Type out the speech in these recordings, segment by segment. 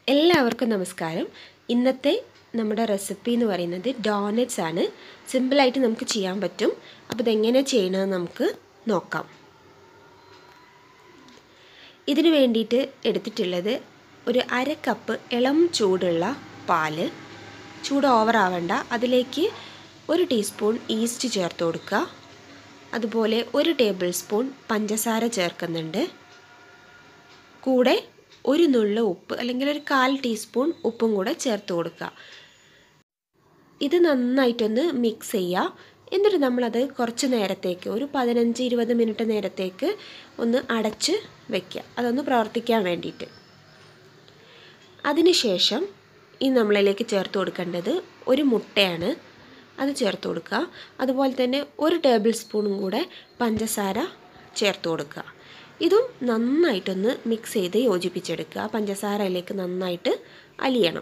എല്ലാവർക്കും നമസ്കാരം ഇന്നത്തെ നമ്മുടെ റെസിപ്പി എന്ന് പറയുന്നത് ഡോനറ്റ്സ് ആണ് സിമ്പിളായിട്ട് നമുക്ക് ചെയ്യാൻ പറ്റും അപ്പോൾ ഇതെങ്ങനെ ചെയ്യണമെന്ന് നമുക്ക് നോക്കാം ഇതിന് വേണ്ടിയിട്ട് എടുത്തിട്ടുള്ളത് ഒരു അര കപ്പ് ഇളം ചൂടുള്ള പാല് ചൂട് ഓവർ ആവണ്ട അതിലേക്ക് ഒരു ടീസ്പൂൺ ഈസ്റ്റ് ചേർത്ത് കൊടുക്കുക അതുപോലെ ഒരു ടേബിൾ സ്പൂൺ പഞ്ചസാര ചേർക്കുന്നുണ്ട് കൂടെ ഒരു നുള്ള ഉപ്പ് അല്ലെങ്കിൽ ഒരു കാൽ ടീസ്പൂൺ ഉപ്പും കൂടെ ചേർത്ത് കൊടുക്കുക ഇത് നന്നായിട്ടൊന്ന് മിക്സ് ചെയ്യുക എന്നിട്ട് നമ്മളത് കുറച്ച് നേരത്തേക്ക് ഒരു പതിനഞ്ച് ഇരുപത് മിനിറ്റ് നേരത്തേക്ക് ഒന്ന് അടച്ച് വയ്ക്കുക അതൊന്ന് പ്രവർത്തിക്കാൻ വേണ്ടിയിട്ട് അതിനുശേഷം ഈ നമ്മളിലേക്ക് ചേർത്ത് കൊടുക്കേണ്ടത് ഒരു മുട്ടയാണ് അത് ചേർത്ത് കൊടുക്കുക അതുപോലെ തന്നെ ഒരു ടേബിൾ സ്പൂണും കൂടെ പഞ്ചസാര ചേർത്ത് കൊടുക്കുക ഇതും നന്നായിട്ടൊന്ന് മിക്സ് ചെയ്ത് യോജിപ്പിച്ചെടുക്കുക പഞ്ചസാരയിലേക്ക് നന്നായിട്ട് അലിയണം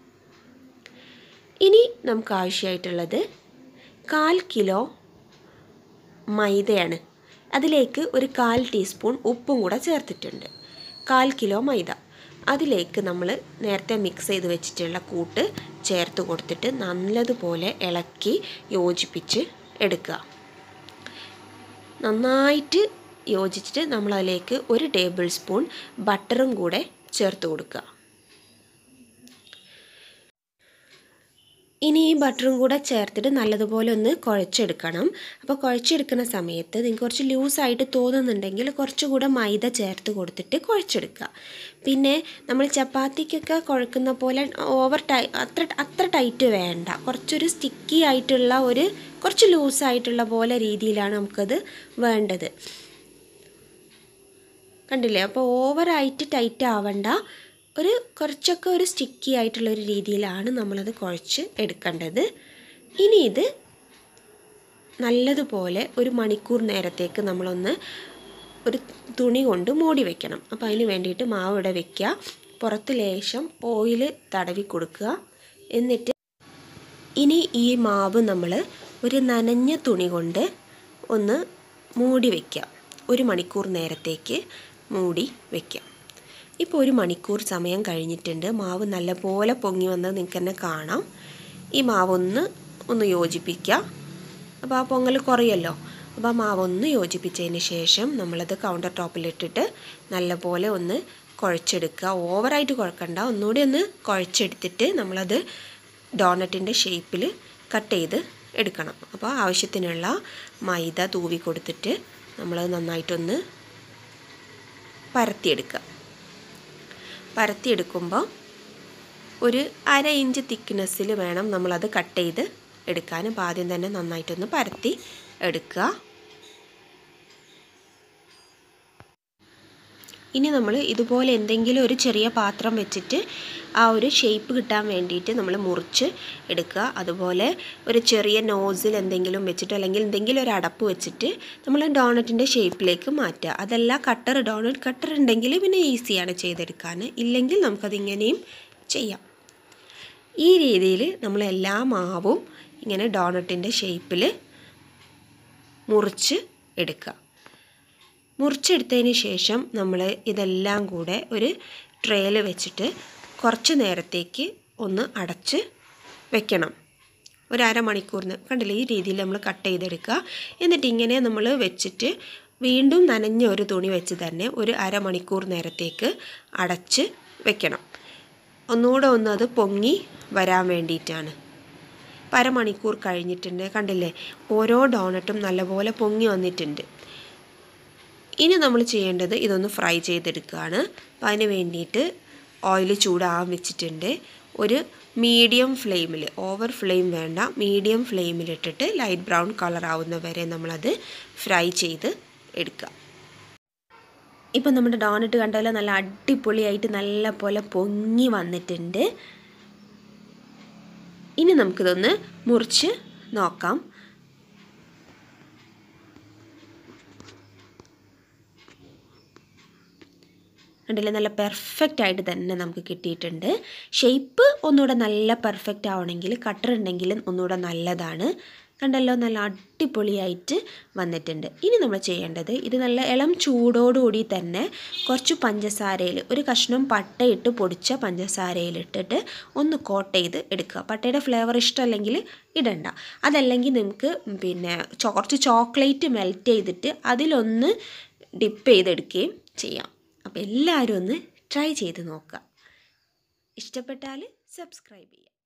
ഇനി നമുക്ക് ആവശ്യമായിട്ടുള്ളത് കാൽ കിലോ മൈദയാണ് അതിലേക്ക് ഒരു കാൽ ടീസ്പൂൺ ഉപ്പും കൂടെ ചേർത്തിട്ടുണ്ട് കാൽ കിലോ മൈദ അതിലേക്ക് നമ്മൾ നേരത്തെ മിക്സ് ചെയ്ത് വെച്ചിട്ടുള്ള കൂട്ട് ചേർത്ത് കൊടുത്തിട്ട് നല്ലതുപോലെ ഇളക്കി യോജിപ്പിച്ച് എടുക്കുക നന്നായിട്ട് യോജിച്ചിട്ട് നമ്മളതിലേക്ക് ഒരു ടേബിൾ സ്പൂൺ ബട്ടറും കൂടെ ചേർത്ത് കൊടുക്കുക ഇനി ഈ ബട്ടറും കൂടെ ചേർത്തിട്ട് നല്ലതുപോലെ ഒന്ന് കുഴച്ചെടുക്കണം അപ്പോൾ കുഴച്ചെടുക്കുന്ന സമയത്ത് നിങ്ങൾക്ക് കുറച്ച് ലൂസായിട്ട് തോന്നുന്നുണ്ടെങ്കിൽ കുറച്ചുകൂടെ മൈദ ചേർത്ത് കൊടുത്തിട്ട് കുഴച്ചെടുക്കുക പിന്നെ നമ്മൾ ചപ്പാത്തിക്കൊക്കെ കുഴക്കുന്ന പോലെ ഓവർ ടൈ അത്ര അത്ര ടൈറ്റ് വേണ്ട കുറച്ചൊരു സ്റ്റിക്കി ആയിട്ടുള്ള ഒരു കുറച്ച് ലൂസായിട്ടുള്ള പോലെ രീതിയിലാണ് നമുക്കത് വേണ്ടത് കണ്ടില്ലേ അപ്പോൾ ഓവറായിട്ട് ടൈറ്റ് ആവണ്ട ഒരു കുറച്ചൊക്കെ ഒരു സ്റ്റിക്കി ആയിട്ടുള്ള ഒരു രീതിയിലാണ് നമ്മളത് കുഴച്ച് എടുക്കേണ്ടത് ഇനി ഇത് നല്ലതുപോലെ ഒരു മണിക്കൂർ നേരത്തേക്ക് നമ്മളൊന്ന് ഒരു തുണി കൊണ്ട് മൂടി വെക്കണം അപ്പോൾ അതിന് വേണ്ടിയിട്ട് മാവ് ഇവിടെ വെക്കുക പുറത്ത് ലേശം ഓയിൽ തടവി കൊടുക്കുക എന്നിട്ട് ഇനി ഈ മാവ് നമ്മൾ ഒരു നനഞ്ഞ തുണി കൊണ്ട് ഒന്ന് മൂടി വയ്ക്കുക ഒരു മണിക്കൂർ നേരത്തേക്ക് മൂടി വയ്ക്കുക ഇപ്പോൾ ഒരു മണിക്കൂർ സമയം കഴിഞ്ഞിട്ടുണ്ട് മാവ് നല്ലപോലെ പൊങ്ങി വന്നത് നിങ്ങൾക്ക് തന്നെ കാണാം ഈ മാവൊന്ന് ഒന്ന് യോജിപ്പിക്കുക അപ്പോൾ ആ പൊങ്ങൽ കുറയല്ലോ അപ്പോൾ ആ മാവൊന്ന് യോജിപ്പിച്ചതിന് ശേഷം നമ്മളത് കൗണ്ടർ ടോപ്പിലിട്ടിട്ട് നല്ലപോലെ ഒന്ന് കുഴച്ചെടുക്കുക ഓവറായിട്ട് കുഴക്കണ്ട ഒന്നുകൂടി ഒന്ന് കുഴച്ചെടുത്തിട്ട് നമ്മളത് ഡോണറ്റിൻ്റെ ഷേപ്പിൽ കട്ട് ചെയ്ത് എടുക്കണം അപ്പോൾ ആവശ്യത്തിനുള്ള മൈദ തൂവി കൊടുത്തിട്ട് നമ്മളത് നന്നായിട്ടൊന്ന് പരത്തിയെടുക്കുക പരത്തിയെടുക്കുമ്പോൾ ഒരു അര ഇഞ്ച് തിക്നെസ്സിൽ വേണം നമ്മളത് കട്ട് ചെയ്ത് എടുക്കാൻ അപ്പോൾ ആദ്യം തന്നെ നന്നായിട്ടൊന്ന് പരത്തി എടുക്കുക ഇനി നമ്മൾ ഇതുപോലെ എന്തെങ്കിലും ഒരു ചെറിയ പാത്രം വെച്ചിട്ട് ആ ഒരു ഷേപ്പ് കിട്ടാൻ വേണ്ടിയിട്ട് നമ്മൾ മുറിച്ച് എടുക്കുക അതുപോലെ ഒരു ചെറിയ നോസിൽ എന്തെങ്കിലും വെച്ചിട്ട് അല്ലെങ്കിൽ എന്തെങ്കിലും ഒരു അടപ്പ് വെച്ചിട്ട് നമ്മൾ ഡോണറ്റിൻ്റെ ഷേപ്പിലേക്ക് മാറ്റുക അതല്ല കട്ടർ ഡോണറ്റ് കട്ടർ ഉണ്ടെങ്കിൽ പിന്നെ ഈസിയാണ് ചെയ്തെടുക്കാൻ ഇല്ലെങ്കിൽ നമുക്കതിങ്ങനെയും ചെയ്യാം ഈ രീതിയിൽ നമ്മൾ എല്ലാ മാവും ഇങ്ങനെ ഡോണറ്റിൻ്റെ ഷേപ്പിൽ മുറിച്ച് എടുക്കുക മുറിച്ചെടുത്തതിന് ശേഷം നമ്മൾ ഇതെല്ലാം കൂടെ ഒരു ട്രേയിൽ വെച്ചിട്ട് കുറച്ച് നേരത്തേക്ക് ഒന്ന് അടച്ച് വെക്കണം ഒരു അരമണിക്കൂറിന് കണ്ടില്ലേ ഈ രീതിയിൽ നമ്മൾ കട്ട് ചെയ്തെടുക്കുക എന്നിട്ട് ഇങ്ങനെ നമ്മൾ വെച്ചിട്ട് വീണ്ടും നനഞ്ഞ ഒരു തുണി വെച്ച് തന്നെ ഒരു അരമണിക്കൂർ നേരത്തേക്ക് അടച്ച് വെക്കണം ഒന്നുകൂടെ ഒന്ന് അത് പൊങ്ങി വരാൻ വേണ്ടിയിട്ടാണ് അപ്പം അരമണിക്കൂർ കഴിഞ്ഞിട്ടുണ്ട് കണ്ടില്ലേ ഓരോ ഡോണറ്റും നല്ലപോലെ പൊങ്ങി വന്നിട്ടുണ്ട് ഇനി നമ്മൾ ചെയ്യേണ്ടത് ഇതൊന്ന് ഫ്രൈ ചെയ്തെടുക്കുകയാണ് അപ്പം അതിന് വേണ്ടിയിട്ട് ഓയിൽ ചൂടാകാൻ വെച്ചിട്ടുണ്ട് ഒരു മീഡിയം ഫ്ലെയിമിൽ ഓവർ ഫ്ലെയിം വേണ്ട മീഡിയം ഫ്ലെയിമിലിട്ടിട്ട് ലൈറ്റ് ബ്രൗൺ കളർ ആവുന്ന വരെ നമ്മളത് ഫ്രൈ ചെയ്ത് എടുക്കുക ഇപ്പം നമ്മുടെ ഡോണറ്റ് കണ്ടാൽ നല്ല അടിപൊളിയായിട്ട് നല്ല പോലെ പൊങ്ങി വന്നിട്ടുണ്ട് ഇനി നമുക്കിതൊന്ന് മുറിച്ച് നോക്കാം കണ്ടില്ലേ നല്ല പെർഫെക്റ്റ് ആയിട്ട് തന്നെ നമുക്ക് കിട്ടിയിട്ടുണ്ട് ഷേപ്പ് ഒന്നുകൂടെ നല്ല പെർഫെക്റ്റ് ആവണമെങ്കിൽ കട്ടർ ഉണ്ടെങ്കിൽ ഒന്നുകൂടെ നല്ലതാണ് കണ്ടല്ലോ നല്ല അടിപൊളിയായിട്ട് വന്നിട്ടുണ്ട് ഇനി നമ്മൾ ചെയ്യേണ്ടത് ഇത് നല്ല ഇളം ചൂടോടുകൂടി തന്നെ കുറച്ച് പഞ്ചസാരയിൽ ഒരു കഷ്ണം പട്ടയിട്ട് പൊടിച്ച പഞ്ചസാരയിലിട്ടിട്ട് ഒന്ന് കോട്ട് ചെയ്ത് എടുക്കുക പട്ടയുടെ ഫ്ലേവർ ഇഷ്ടമല്ലെങ്കിൽ ഇടണ്ട അതല്ലെങ്കിൽ നമുക്ക് പിന്നെ ചോ- കുറച്ച് ചോക്ലേറ്റ് മെൽറ്റ് ചെയ്തിട്ട് അതിലൊന്ന് ഡിപ്പ് ചെയ്തെടുക്കുകയും ചെയ്യാം അപ്പോൾ എല്ലാവരും ഒന്ന് ട്രൈ ചെയ്ത് നോക്കുക ഇഷ്ടപ്പെട്ടാൽ സബ്സ്ക്രൈബ് ചെയ്യുക